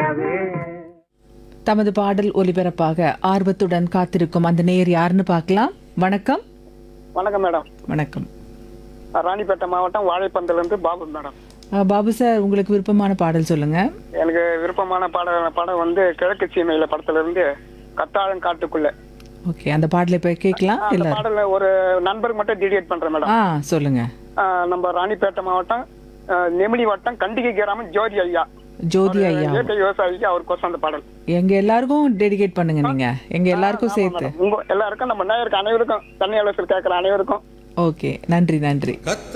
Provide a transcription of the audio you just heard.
நிலவே தமது பாடல் ஒலிபரப்பாக ஆர்வத்துடன் காத்திருக்கும் அந்த நேயர் யாருன்னு பார்க்கலாம் வணக்கம் வணக்கம் மேடம் வணக்கம் ராணிப்பேட்டை மாவட்டம் வாழைப்பந்திலிருந்து பாபு மேடம் அஹ், பாபு சார் உங்களுக்கு விருப்பமான பாடல் சொல்லுங்க எனக்கு விருப்பமான பாட படம் வந்து கிழக்கு சீமையில படத்துல இருந்து கத்தாழம் காட்டுக்குள்ள ஓகே அந்த பாடலை இப்போ கேட்கலாம் அந்த எல்லாரும் பாடல ஒரு நண்பருக்கு மட்டும் டெடிகேட் பண்றேன் மேடம் ஆ சொல்லுங்க ஆஹ் நம்ம ராணிப்பேட்டை மாவட்டம் ஆஹ் நெமிலி வட்டம் கண்டிகை கிராமம் ஜோதி ஐயா ஜோதி ஐயா இயற்கை விவசாயிக்கு அவருக்கோசம் அந்த பாடல் எங்க எல்லாருக்கும் டெடிகேட் பண்ணுங்க நீங்க எங்க எல்லாருக்கும் சேர்த்து உங்க எல்லாருக்கும் நம்ம நேயருக்கு அனைவருக்கும் தண்ணி அலசல் கேட்கிற அனைவருக்கும் ஓகே நன்றி நன்றி கத்த